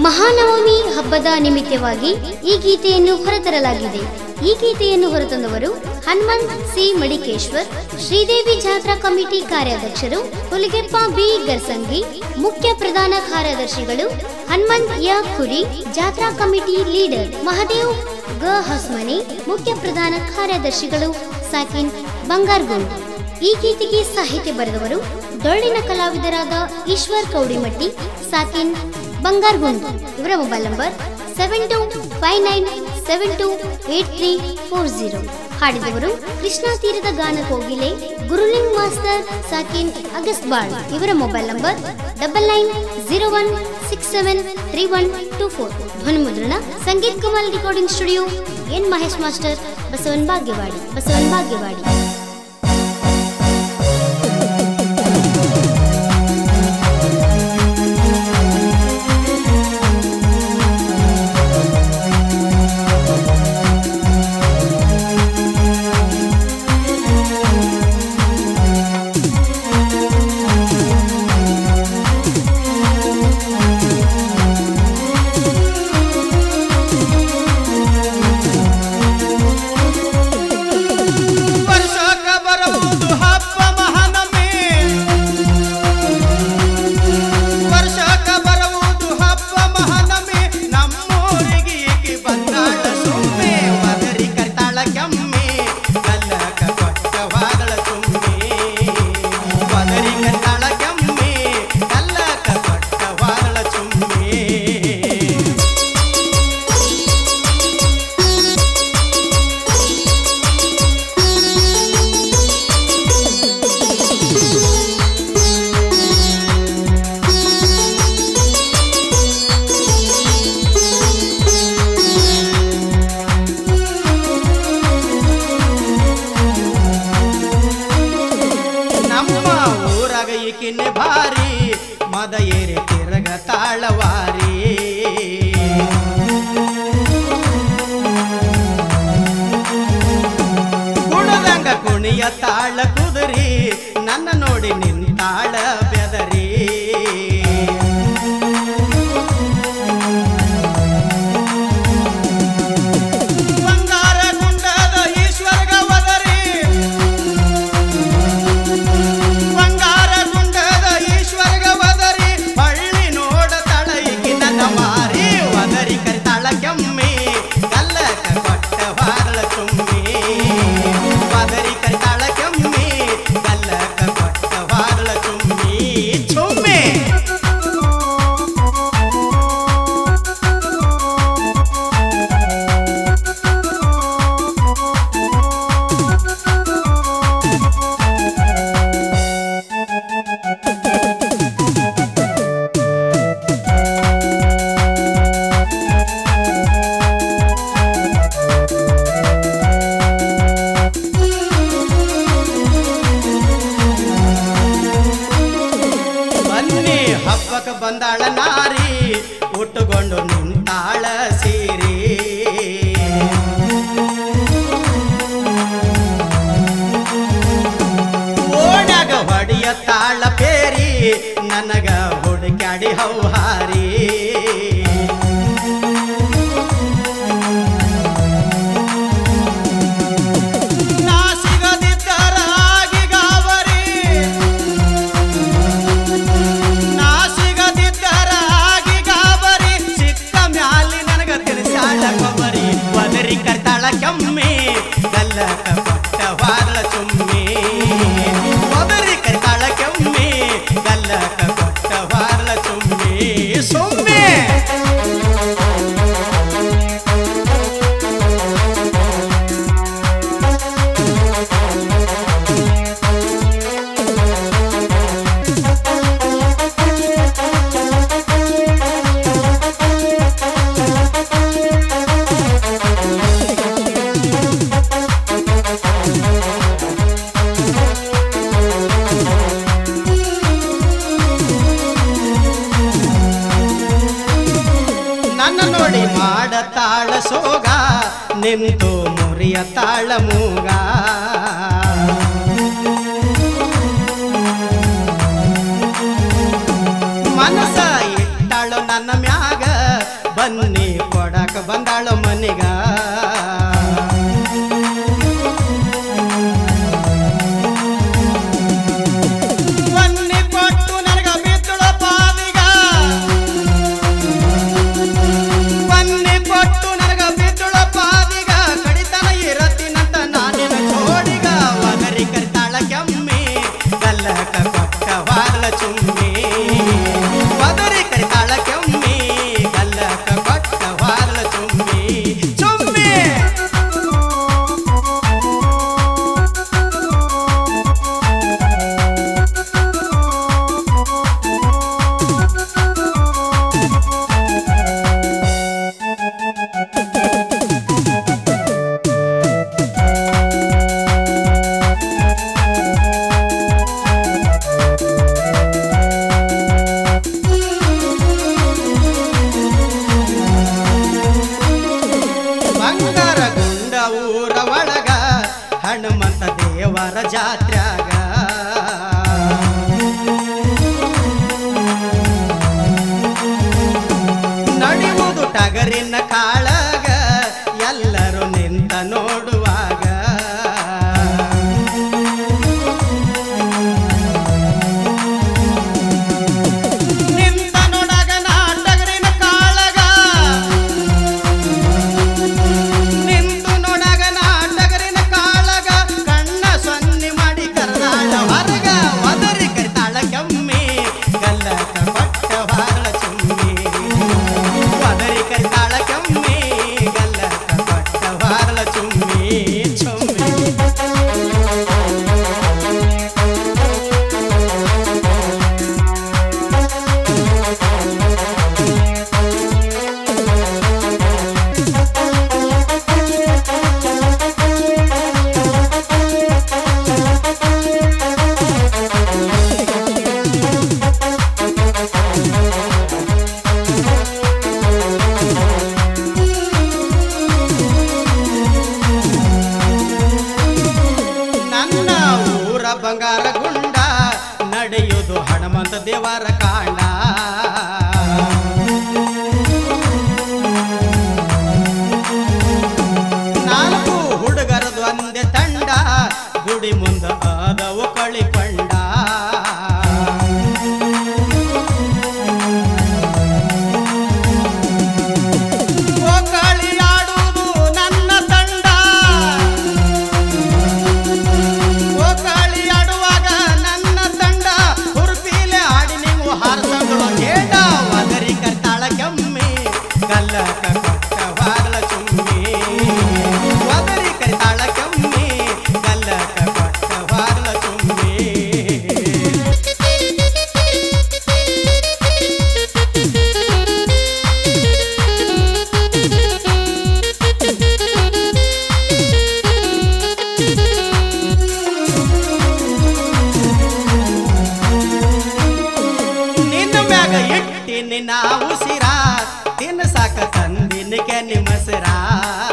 ಮಹಾನವಮಿ ಹಬ್ಬದ ನಿಮಿತ್ತವಾಗಿ ಈ ಗೀತೆಯನ್ನು ಹೊರತರಲಾಗಿದೆ ಈ ಗೀತೆಯನ್ನು ಹೊರತಂದವರು Hanumanth C Madikeshwar Sridevi Jatra committee ಕಾರ್ಯಾಧ್ಯಕ್ಷರು ಹುಲಿಗೆಪ್ಪ B ಗರ್ಸಂಗಿ ಮುಖ್ಯ ಪ್ರಧಾನ ಕಾರ್ಯದರ್ಶಿಗಳು ಹನುಮಂತ್ ಯ ಕುರಿ ಜಾತ್ರಾ ಕಮಿಟಿ ಲೀಡರ್ ಮಹದೇವ್ ಗ ಹಸ್ಮನಿ ಮುಖ್ಯ ಪ್ರಧಾನ ಕಾರ್ಯದರ್ಶಿಗಳು ಸಾಕಿನ್ ಬಂಗಾರ್ಗುಂಡ್ ಈ ಗೀತೆಗೆ ಸಾಹಿತ್ಯ ಬರೆದವರು ಡೊಳ್ಳಿನ ಕಲಾವಿದರಾದ ಈಶ್ವರ್ ಕೌಡಿಮಟ್ಟಿ ಸಾಕಿನ್ ಬಂಗಾರ್ಗುಂಡ್ ಇವರ mobile number seven two five nine seven two eight three four zero ಹಾಡಿದವರು ಕೃಷ್ಣಾ ತೀರದ ಗಾನ ಕೋಗಿಲೆ ಗುರುಲಿಂಗ್ ಮಾಸ್ಟರ್ ಸಾಕಿನ್ ಅಗಸ್ಟ್ ಬಾಳ್ ಇವರ mobile number double nine zero one six seven three one two four ಧ್ವನಿಮುದ್ರಣ Sangeet Kamal recording studio N Mahesh master Basavan Bhagyawadi ಬಸವನ್ ಭಾಗ್ಯವಾಡಿ ವರ್ಷಕ ಬರುವುದು ಹಬ್ಬ ಮಹಾನಮಿ ವರ್ಷಕ ಬರುವುದು ಹಬ್ಬ ಮಹಾನಮಿ ನಮ್ಮೂರಿಗೆ ಈಕೆ ಬಂದಾಳ ಸುಮ್ಮೆ ಮದರಿ ಕರ್ತಾಳ ಕೆಮ್ಮೆ ಕಲ್ಲಕ ಕೊಟ್ಟ ವಾದಳ ತುಂಬಿ ಮದರಿ ಕರ್ತಾಳ ಕೆಮ್ಮೆ ಕಲ್ಲಕ ಕೊಟ್ಟ ವಾದಳ ತುಂಬಿ ನಮ್ಮ ಊರಾಗ ಈಕಿನ್ನೆ ಭಾರಿ ಮದ ಏರಿ ತಿರಗ ತಾಳವಾರಿ ಕುಣದಂಗ ಕುಣಿಯ ತಾಳ ಕುದುರಿ ನನ್ನ ನೋಡಿ ನಿಂತಾಳ ಬೆದರಿ ಬಂಗಾರ ಗುಂಡದ ಈಶ್ವರ್ಗ ಒದರಿ ಬಂಗಾರ ಗುಂಡದ ಈಶ್ವರ್ಗ ವದರಿ ಹಳ್ಳಿ ನೋಡ ತಳೈಕಿ ನನ್ನ ಮಾರಿ ವದರಿ ಕರಿತಾಳ ಕೆಮ್ಮಿ ಕಲ್ಲಕ ಕೊಟ್ಟ ವಾರಳ ತುಂಬಿ ವದರಿ ಕರಿತಾಳ ಕೆಮ್ಮಿ ಕಲ್ಲಕ ಕೊಟ್ಟ ವಾರಳ ತುಂಬಿ ಚುಮ್ಮಿ ಬನ್ನಿ ಹಬ್ಬಕ್ಕೆ ಬಂದಾಳ ನಾರಿ ಉಟ್ಟುಕೊಂಡು ನಿಂತಾಳ ಸೀರಿ ಓಡ್ಯಾಗ ಹೊಡಿಯ ತಾಳ ಪೇರಿ ನನಗ ಹುಡುಕ್ಯಾಡಿ ಹೌಹಾರಿ ನಾ ಸಿಗದಿದ್ದರ ಆಗಿ ಗಾವರಿ ನಾ ಸಿಗದಿದ್ದರ ಆಗಿ ಗಾಬರಿ ಸಿಕ್ಕ ಮ್ಯಾಲಿ ನನಗ ತಿಳಿಸಾಳ ಕೊಬ್ಬರಿ ಒದರಿ ಕರ್ತಾಳ ಕೆಮ್ಮಿ ಗಲ್ಲಕ ಕೊಟ್ಟ ವಾರಳ ಚುಮ್ಮಿ ಒದರಿ ಕರ್ತಾಳ ಕೆಮ್ಮಿ ಗಲ್ಲಕ ಕೊಟ್ಟ ವಾರಳ ಚುಮ್ಮಿ ಸುಮ್ಮಿ ನನ್ನ ನೋಡಿ ಮಾಡ ತಾಳ ಸೋಗ ನಿಂತು ಮುರಿಯ ತಾಳ ಮೂಗ ಮನಸ ಇಟ್ಟಾಳು ನನ್ನ ಮ್ಯಾಗ ಬನ್ನಿ ಕೊಡಕ ಬಂದಾಳ ಮನಿಗ ಬನ್ನಿ ಕೊಟ್ಟು ನನಗ ಬಿದ್ದಳ ಪಾವಿಗ ಬನ್ನಿ ಕೊಟ್ಟು ನನಗ ಬಿದ್ದಳ ಪಾವಿಗ ಕಡಿತನ ಇರತ್ತಿನಂತ ನಾನಿನ ಜೋಡಿಗ ಒದರಿ ಕರಿತಾಳ ಕೆಮ್ಮಿ ಕಲ್ಲಕ ಕೊಟ್ಟ ವಾರ್ಲ ಚುಮ್ಮಿ ಒದರಿ ಕರಿತಾಳ ಕೆಮ್ಮಿ ಕಲ್ಲಕ ಕೊಟ್ಟ ವಾರ್ಲ ಚುಮ್ಮಿ ಚುಮ್ಮಿ ಬಂಗಾರ ಗುಂಡ ಊರ ಒಳಗ ಹನುಮಂತ ದೇವರ ಜಾತ್ರ್ಯಾಗ ನಡೆಯುವುದು ಟಗರಿನ ಕಾಳಗ ಎಲ್ಲರೂ ನಿಂತ ನೋಡುವಾಗ ನಿಂತ ನೋಡಾಗ ನಾ ಟಗರಿನ ಕಾಳಗ ನಿಂತು ನೋಡಾಗ ನಾಟಗರಿನ ಕಾಳಗ ಕಣ್ಣ ಸೊನ್ನೆ ಮಾಡಿ ಕರ್ದಾಳ ಹೊರಗ ಒದರಿ ಕರಿತಾಳ ಕೆಮ್ಮಿ ಗಲ್ಲಕ ಕೊಟ್ಟ ಬಾರಳ ಚುಮ್ಮಿ ಒದರಿ ಕರಿತಾಳ ಕೆಮ್ಮಿ ಗಲ್ಲಕ ಕೊಟ್ಟ ಬಾರಳ ಚುಮ್ಮಿ ಚುಮ್ಮಿ ನನ್ನ ಊರ ಬಂಗಾರ ಗುಂಡ ನಡೆಯುವುದು ಹನುಮಂತ ದೇವರ ಕಾಂಡ ನಾಲ್ಕು ಹುಡುಗರದು ಒಂದೇ ತಂಡ ಗುಡಿ ಮುಂದ ಆದವು ಕಳಿಕೊಂಡ ಆಡುವುದು ನನ್ನ ತಂಡ ಓ ಕಾಳಿ ಆಡುವಾಗ ನನ್ನ ತಂಡ ಹುರುಪಿಲೆ ಆಡಿ ನೀವು ಹಾರಸಂದು ಕೇಟ ಒದರಿ ಕರ್ತಾಳ ಕೆಮ್ಮಿ ಗಲ್ಲಕ ಕೊಟ್ಟ ಬಾರಲ ಚುಮ್ಮಿ ಒದರಿ ಕರಿತಾಳ ಕೆಮ್ಮಿ ಗಲ್ಲಕ ಕೊಟ್ಟ ಬಾರಲ ಚುಮ್ಮಿ ನಿನ್ನ ಮ್ಯಾಗ ಇಟ್ಟಿನಿ ನಾ ಉಸಿರ ತಿನ್ನ ಸಾಕ ತಂದಿನ ಕೆನಿ ಮಸರಾ